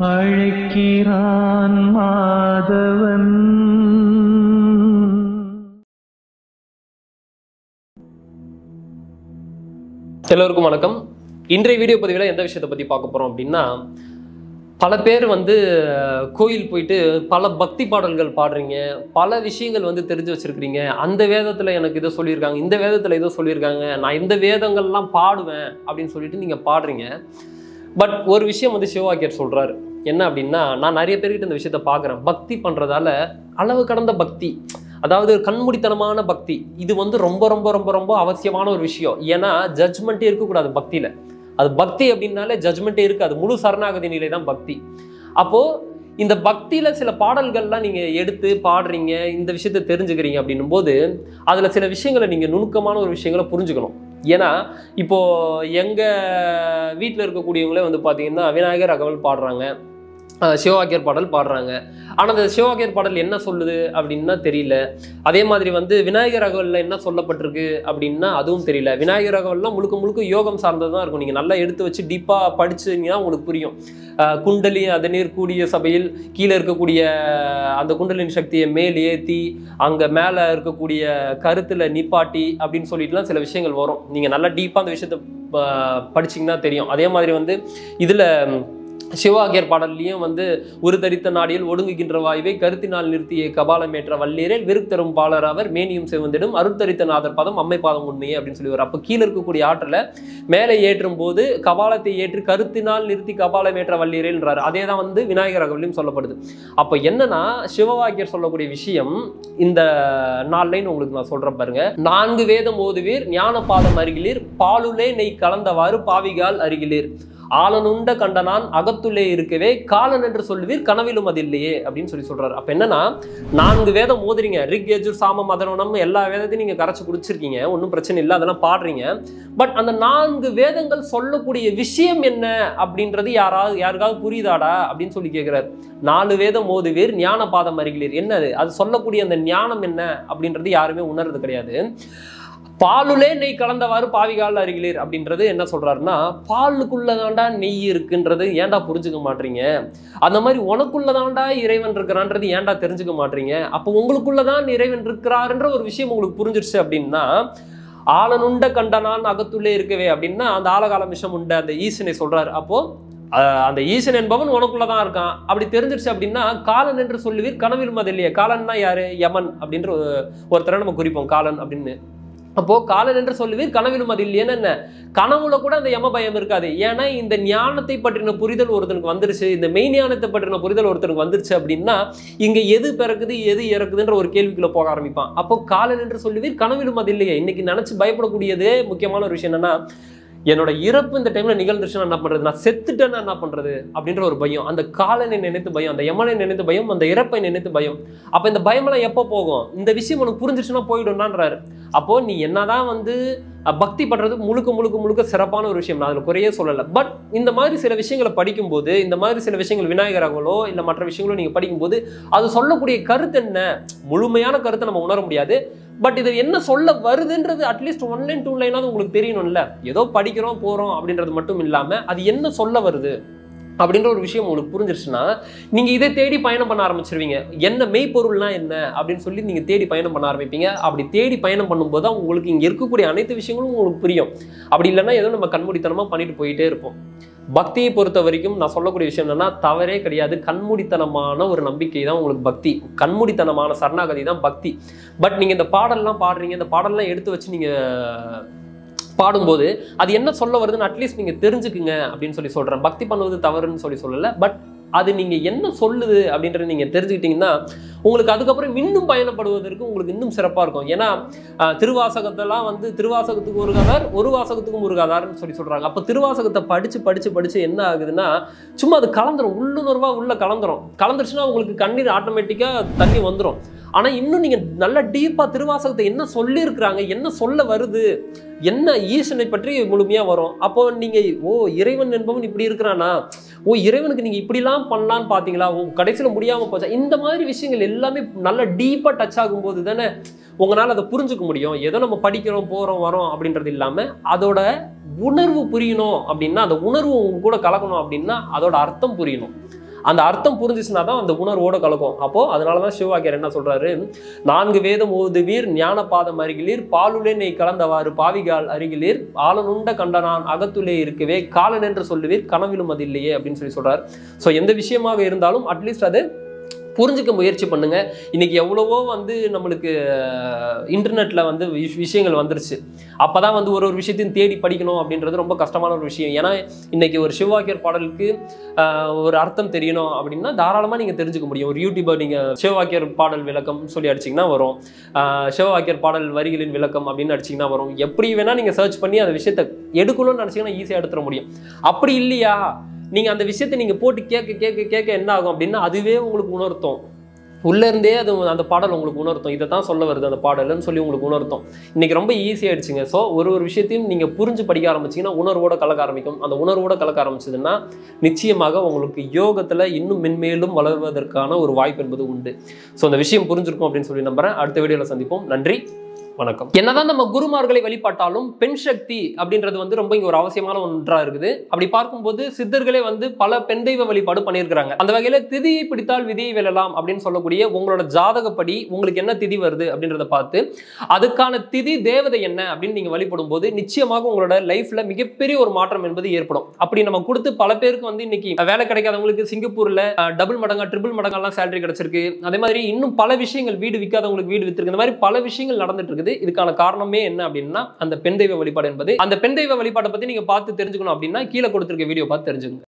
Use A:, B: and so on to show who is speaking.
A: அழைக்கிறான் மாதவன்
B: எல்லோருக்கும் வணக்கம் இன்றைய வீடியோ பதிவில் எந்த விஷயத்தை பற்றி பார்க்க போகிறோம் அப்படின்னா பல பேர் வந்து அஹ், கோயில் போயிட்டு பல பக்தி பாடல்கள் பாடுறீங்க பல விஷயங்கள் வந்து தெரிஞ்சு வச்சிருக்கிறீங்க அந்த வேதத்தில் எனக்கு இதை சொல்லியிருக்காங்க இந்த வேதத்தில் இதை சொல்லியிருக்காங்க நான் இந்த வேதங்கள்லாம் பாடுவேன் அப்படின்னு சொல்லிட்டு நீங்கள் பாடுறீங்க பட் ஒரு விஷயம் வந்து சிவவாக்கியர் சொல்கிறாரு என்ன அப்படின்னா நான் நிறைய பேர்கிட்ட இந்த விஷயத்த பார்க்குறேன் பக்தி பண்ணுறதால அளவு கடந்த பக்தி அதாவது கண்மூடித்தனமான பக்தி இது வந்து ரொம்ப ரொம்ப ரொம்ப ரொம்ப அவசியமான ஒரு விஷயம் ஏன்னா ஜட்ஜ்மெண்ட்டே இருக்கக்கூடாது பக்தியில் அது பக்தி அப்படின்னாலே ஜட்ஜ்மெண்ட்டே இருக்காது முழு சரணாகதி நிலை தான் பக்தி அப்போது இந்த பக்தியில் சில பாடல்கள்லாம் நீங்கள் எடுத்து பாடுறீங்க இந்த விஷயத்த தெரிஞ்சுக்கிறீங்க அப்படின்னும் போது அதில் சில விஷயங்களை நீங்கள் நுணுக்கமான ஒரு விஷயங்களை புரிஞ்சுக்கணும் ஏன்னா இப்போ எங்கள் வீட்டில் இருக்கக்கூடியவங்களே வந்து பார்த்தீங்கன்னா விநாயகர் அகவல் பாடுறாங்க அஹ் சிவவாக்கியர் பாடல் பாடுறாங்க ஆனால் அந்த சிவவாக்கியர் பாடல் என்ன சொல்லுது அப்படின்னா தெரியல அதே மாதிரி வந்து விநாயகர் அகவலில் என்ன சொல்லப்பட்டிருக்கு அப்படின்னா அதுவும் தெரியல விநாயகர் அகவல்லாம் முழுக்க முழுக்க யோகம் சார்ந்தது தான் இருக்கும் நீங்கள் நல்லா எடுத்து வச்சு டீப்பாக படிச்சீங்கன்னா உங்களுக்கு புரியும் அஹ் குண்டலி அதனீர் கூடிய சபையில் கீழே இருக்கக்கூடிய அந்த குண்டலின் சக்தியை மேல் ஏற்றி அங்கே மேலே இருக்கக்கூடிய கருத்தில் நிப்பாட்டி அப்படின்னு சொல்லிட்டுலாம் சில விஷயங்கள் வரும் நீங்கள் நல்லா டீப்பாக அந்த விஷயத்தை ப- படிச்சீங்கன்னா தெரியும் அதே மாதிரி வந்து இதில் சிவாகியர் பாடல்லையும் வந்து ஒரு தரித்த நாடியில் ஒடுங்குகின்ற வாயுவை கருத்தினால் நிறுத்திய கபாலமேற்ற வல்லீரில் விருத்தரும் பாலர் அவர் மேனியும் சிவந்திடும் அருத்தரித்த நாதர் பாதம் அம்மை பாதம் உண்மையே அப்படின்னு சொல்லி வரும் அப்போ கீழே இருக்கக்கூடிய ஆற்றலை மேலே ஏற்றும் போது கபாலத்தை ஏற்றி கருத்தினால் நிறுத்தி கபாலமேற்ற வல்லீரேல்ன்றார் அதே தான் வந்து விநாயகர் அகவலையும் சொல்லப்படுது அப்போ என்னன்னா சிவவாக்கியர் சொல்லக்கூடிய விஷயம் இந்த நாள்லைன்னு உங்களுக்கு நான் சொல்றேன் பாருங்க நான்கு வேதம் ஓதுவீர் ஞான பாதம் அருகிலீர் பாலுலே நெய் கலந்தவாறு பாவிகால் அருகிலீர் ஆளனுண்ட கண்டனான் அகத்துள்ளே இருக்கவே காலன் என்று சொல்லுவீர் கனவிலும் அது இல்லையே அப்படின்னு சொல்லி சொல்றாரு அப்ப என்னன்னா நான்கு வேதம் ஓதுறீங்க ரிக் யஜுர் சாம மதனோனம் எல்லா வேதத்தையும் நீங்க கரைச்சு குடிச்சிருக்கீங்க ஒன்றும் பிரச்சனை இல்லை அதெல்லாம் பாடுறீங்க பட் அந்த நான்கு வேதங்கள் சொல்லக்கூடிய விஷயம் என்ன அப்படின்றது யாராவது யாருக்காவது புரியுதாடா அப்படின்னு சொல்லி கேட்கிறார் நாலு வேதம் ஓதுவீர் ஞான பாதம் அருகிலீர் என்னது அது சொல்லக்கூடிய அந்த ஞானம் என்ன அப்படின்றது யாருமே உணர்றது கிடையாது பாலுலே நெய் கலந்தவாறு பாவிகால் அருகிலீர் அப்படின்றது என்ன சொல்றாருன்னா பாலுக்குள்ளதாண்டா நெய் இருக்குன்றது ஏன்டா புரிஞ்சுக்க மாட்டீங்க அந்த மாதிரி உனக்குள்ளதாண்டா இறைவன் இருக்கிறான்றது ஏன்டா தெரிஞ்சுக்க மாட்டீங்க அப்போ உங்களுக்குள்ளதான் இறைவன் இருக்கிறாருன்ற ஒரு விஷயம் உங்களுக்கு புரிஞ்சிருச்சு அப்படின்னா ஆளனுண்ட கண்டனான் அகத்துள்ளே இருக்கவே அப்படின்னா அந்த ஆலகால மிஷம் உண்ட அந்த ஈசனை சொல்றாரு அப்போ அஹ், அந்த ஈசன் என்பவன் உனக்குள்ளதான் இருக்கான் அப்படி தெரிஞ்சிருச்சு அப்படின்னா காலன் என்று சொல்லுவீர் கனவிலும் அது இல்லையே காலன்னா யாரு யமன் அப்படின்ற ஒரு- ஒருத்தரை நம்ம குறிப்போம் காலன் அப்படின்னு அப்போ காலன் என்று சொல்லுவீர் கனவிலும் அது இல்லையேன்னு என்ன கனவுல கூட அந்த யம பயம் இருக்காது ஏன்னா இந்த ஞானத்தை பற்றின புரிதல் ஒருத்தனுக்கு வந்துருச்சு இந்த மெய் ஞானத்தை பற்றின புரிதல் ஒருத்தனுக்கு வந்துருச்சு அப்படின்னா இங்க எது பிறக்குது எது இறக்குதுன்ற ஒரு கேள்விக்குள்ள போக ஆரம்பிப்பான் அப்போ காலன் என்று சொல்லுவீர் கனவிலும் அது இல்லையே இன்னைக்கு நினைச்சு பயப்படக்கூடியதே முக்கியமான ஒரு விஷயம் என்னன்னா என்னோட இறப்பு இந்த டைம்ல நிகழ்ந்துருச்சுன்னா என்ன பண்றது நான் செத்துட்டேன்னா என்ன பண்றது அப்படின்ற ஒரு பயம் அந்த காலனை நினைத்து பயம் அந்த யமனை நினைத்து பயம் அந்த இறப்பை நினைத்து பயம் அப்ப இந்த பயமெல்லாம் எப்போ போகும் இந்த விஷயம் உனக்கு புரிஞ்சிருச்சுன்னா போயிடும்னான்றாரு அப்போ நீ என்னதான் வந்து அஹ், பக்தி பண்றது முழுக்க முழுக்க முழுக்க சிறப்பான ஒரு விஷயம் நான் அதில் குறையே சொல்லலை பட் இந்த மாதிரி சில விஷயங்களை படிக்கும்போது இந்த மாதிரி சில விஷயங்கள் விநாயகராகவோ இல்லை மற்ற விஷயங்களோ நீங்கள் படிக்கும்போது அது சொல்லக்கூடிய கருத்து என்ன முழுமையான கருத்தை நம்ம உணர முடியாது பட் இது என்ன சொல்ல வருதுன்றது அட்லீஸ்ட் ஒன் லைன் டூ லைனாவது உங்களுக்கு தெரியணும்ல ஏதோ படிக்கிறோம் போகிறோம் அப்படின்றது மட்டும் இல்லாமல் அது என்ன சொல்ல வருது அப்படின்ற ஒரு விஷயம் உங்களுக்கு புரிஞ்சிருச்சுன்னா நீங்க இதை தேடி பயணம் பண்ண ஆரம்பிச்சிருவீங்க என்ன மெய்ப்பொருள்னா என்ன அப்படின்னு சொல்லி நீங்க தேடி பயணம் பண்ண ஆரம்பிப்பீங்க அப்படி தேடி பயணம் பண்ணும்போது தான் உங்களுக்கு இங்க இருக்கக்கூடிய அனைத்து விஷயங்களும் உங்களுக்கு புரியும் அப்படி இல்லைன்னா ஏதோ நம்ம கண்மூடித்தனமா பண்ணிட்டு போயிட்டே இருப்போம் பக்தியை பொறுத்த வரைக்கும் நான் சொல்லக்கூடிய விஷயம் என்னன்னா தவறே கிடையாது கண்மூடித்தனமான ஒரு நம்பிக்கை தான் உங்களுக்கு பக்தி கண்மூடித்தனமான சரணாகதி தான் பக்தி பட் நீங்க இந்த பாடல்லாம் பாடுறீங்க இந்த பாடல்லாம் எடுத்து வச்சு நீங்க பாடும்போது அது என்ன சொல்ல வருதுன்னு அட்லீஸ்ட் நீங்க தெரிஞ்சுக்குங்க அப்படின்னு சொல்லி சொல்றேன் பக்தி பண்ணுவது தவறுன்னு சொல்லி சொல்லல பட் அது நீங்க என்ன சொல்லுது அப்படின்றத நீங்க தெரிஞ்சுக்கிட்டீங்கன்னா உங்களுக்கு அதுக்கப்புறம் இன்னும் பயணப்படுவதற்கு உங்களுக்கு இன்னும் சிறப்பா இருக்கும் ஏன்னா ஆஹ், திருவாசகத்தெல்லாம் வந்து திருவாசகத்துக்கு ஒரு கதார் ஒரு வாசகத்துக்கும் ஒரு கதார்னு சொல்லி சொல்றாங்க அப்போ திருவாசகத்தை படிச்சு படிச்சு படிச்சு என்ன ஆகுதுன்னா சும்மா அது கலந்துரும் உள்ளுணர்வா உள்ள கலந்துரும் கலந்துருச்சுன்னா உங்களுக்கு கண்ணீர் ஆட்டோமேட்டிக்கா தண்ணி வந்துடும் ஆனா இன்னும் நீங்க நல்ல டீப்பா திருவாசகத்தை என்ன சொல்லியிருக்கிறாங்க என்ன சொல்ல வருது என்ன ஈசனை பற்றி முழுமையா வரும் அப்போ நீங்க ஓ இறைவன் என்பவன் இப்படி இருக்கிறானா ஓ இறைவனுக்கு நீங்க இப்படிலாம் பண்ணலான்னு பாத்தீங்களா ஓ கடைசியில முடியாம போச்சா இந்த மாதிரி விஷயங்கள் எல்லாமே நல்ல டீப்பா டச் ஆகும்போது தானே உங்களால அதை புரிஞ்சுக்க முடியும் ஏதோ நம்ம படிக்கிறோம் போறோம் வரோம் அப்படின்றது இல்லாம அதோட உணர்வு புரியணும் அப்படின்னா அந்த உணர்வு உங்க கூட கலக்கணும் அப்படின்னா அதோட அர்த்தம் புரியணும் அந்த அர்த்தம் புரிஞ்சிச்சுனா தான் அந்த உணர்வோட கலக்கும் அப்போ அதனால தான் சிவவாக்கியர் என்ன சொல்றாரு நான்கு வேதம் ஓதுவீர் ஞான பாதம் அருகிலீர் பாலுலே நெய் கலந்தவாறு பாவிகால் அருகிலீர் ஆலனுண்ட கண்டனான் அகத்துலே இருக்கவே காலன் என்று சொல்லுவீர் கனவிலும் அது இல்லையே அப்படின்னு சொல்லி சொல்றார் ஸோ எந்த விஷயமாக இருந்தாலும் அட்லீஸ்ட் அது புரிஞ்சுக்க முயற்சி பண்ணுங்க இன்னைக்கு எவ்வளவோ வந்து நம்மளுக்கு இன்டர்நெட்ல வந்து விஷ- விஷயங்கள் வந்துருச்சு அப்பதான் வந்து ஒரு ஒரு விஷயத்தையும் தேடி படிக்கணும் அப்படின்றது ரொம்ப கஷ்டமான ஒரு விஷயம் ஏன்னா இன்னைக்கு ஒரு சிவவாக்கியர் பாடலுக்கு ஆஹ், ஒரு அர்த்தம் தெரியணும் அப்படின்னா தாராளமா நீங்க தெரிஞ்சுக்க முடியும் ஒரு யூடியூபர் நீங்க சிவவாக்கியர் பாடல் விளக்கம் சொல்லி அடிச்சீங்கன்னா வரும் ஆஹ், சிவவாக்கியர் பாடல் வரிகளின் விளக்கம் அப்படின்னு அடிச்சீங்கன்னா வரும் எப்படி வேணா நீங்க சர்ச் பண்ணி அந்த விஷயத்தை எடுக்கணும்னு நினைச்சீங்கன்னா ஈஸியா எடுத்துட முடியும் அப்படி இல்லையா நீங்க அந்த விஷயத்தை நீங்க போட்டு கேட்க கேட்க கேட்க என்ன ஆகும் அப்படின்னா அதுவே உங்களுக்கு உணர்த்தும் உள்ள இருந்தே அது அந்த பாடல் உங்களுக்கு உணர்த்தும் இதை தான் சொல்ல வருது அந்த பாடல்னு சொல்லி உங்களுக்கு உணர்த்தும் இன்னைக்கு ரொம்ப ஈஸியாயிடுச்சுங்க ஸோ ஒரு ஒரு விஷயத்தையும் நீங்க புரிஞ்சு படிக்க ஆரம்பிச்சீங்கன்னா உணர்வோட கலக்க ஆரம்பிக்கும் அந்த உணர்வோட கலக்க ஆரம்பிச்சதுன்னா நிச்சயமாக உங்களுக்கு யோகத்துல இன்னும் மென்மேலும் வளர்வதற்கான ஒரு வாய்ப்பு என்பது உண்டு ஸோ அந்த விஷயம் புரிஞ்சிருக்கும் அப்படின்னு சொல்லி நம்புறேன் அடுத்த வீடியோல சந்திப்போம் நன்றி வணக்கம் என்னதான் நம்ம குருமார்களை வழிபாட்டாலும் பெண் சக்தி அப்படின்றது வந்து ரொம்ப இங்க ஒரு அவசியமான ஒன்றா இருக்குது அப்படி பார்க்கும்போது சித்தர்களே வந்து பல பெண் தெய்வ வழிபாடு பண்ணியிருக்கிறாங்க அந்த வகையில திதியை பிடித்தால் விதியை வெல்லலாம் அப்படின்னு சொல்லக்கூடிய உங்களோட ஜாதகப்படி உங்களுக்கு என்ன திதி வருது அப்படின்றத பார்த்து அதுக்கான திதி தேவதை என்ன அப்படின்னு நீங்க வழிபடும் போது நிச்சயமாக உங்களோட லைஃப்ல மிகப்பெரிய ஒரு மாற்றம் என்பது ஏற்படும் அப்படி நம்ம கொடுத்து பல பேருக்கு வந்து இன்னைக்கு வேலை கிடைக்காதவங்களுக்கு சிங்கப்பூர்ல டபுள் மடங்கா ட்ரிபிள் மடங்கெல்லாம் சேலரி கிடைச்சிருக்கு அதே மாதிரி இன்னும் பல விஷயங்கள் வீடு விற்காதவங்களுக்கு வீடு வித்திருக்கு இந்த மாதிரி பல விஷயங்கள் நடந்துட்டு இருக்குது இதுக்கான காரணமே என்ன அப்படின்னா அந்த பெண் தெய்வ வழிபாடு என்பது அந்த பெண் தெய்வ வழிபாட்டை பத்தி நீங்க பார்த்து தெரிஞ்சுக்கணும் அப்படின்னா கீழே கொடுத்திருக்க வீடியோ பார்த்து தெரிஞ்சுக்கோங்க